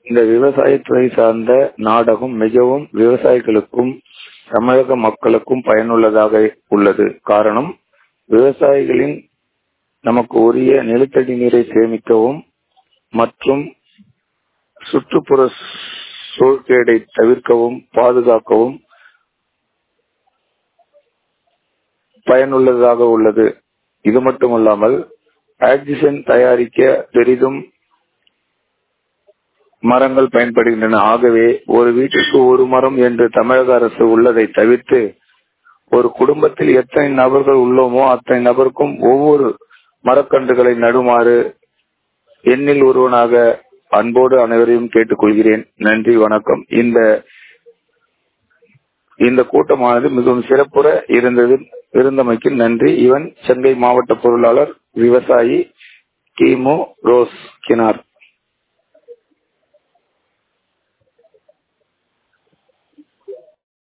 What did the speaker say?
இந்த விவசாயத்துறை சார்ந்த நாடகம் மிகவும் விவசாயிகளுக்கும் தமிழக மக்களுக்கும் பயனுள்ளதாக உள்ளது காரணம் விவசாயிகளின் நமக்கு உரிய நிலத்தடி நீரை சேமிக்கவும் மற்றும் சுற்றுப்புற சூழ்கேடை தவிர்க்கவும் பாதுகாக்கவும் பயனுள்ளதாக உள்ளது இது மட்டுமல்லாமல் ஆக்சிஜன் தயாரிக்க பெரிதும் மரங்கள் பயன்படுகின்றன ஆகவே ஒரு வீட்டிற்கு ஒரு மரம் என்று தமிழக அரசு உள்ளதை தவிர்த்து ஒரு குடும்பத்தில் எத்தனை நபர்கள் உள்ளோமோ அத்தனை நபருக்கும் ஒவ்வொரு மரக்கன்றுகளை நடுமாறு எண்ணில் ஒருவனாக அன்போடு அனைவரையும் கேட்டுக்கொள்கிறேன் நன்றி வணக்கம் இந்த இந்த கூட்டமானது மிகவும் சிறப்புற இருந்தது இருந்தமைக்கு நன்றி இவன் சென்னை மாவட்ட பொருளாளர் விவசாயி கிமு ரோஸ் கினார்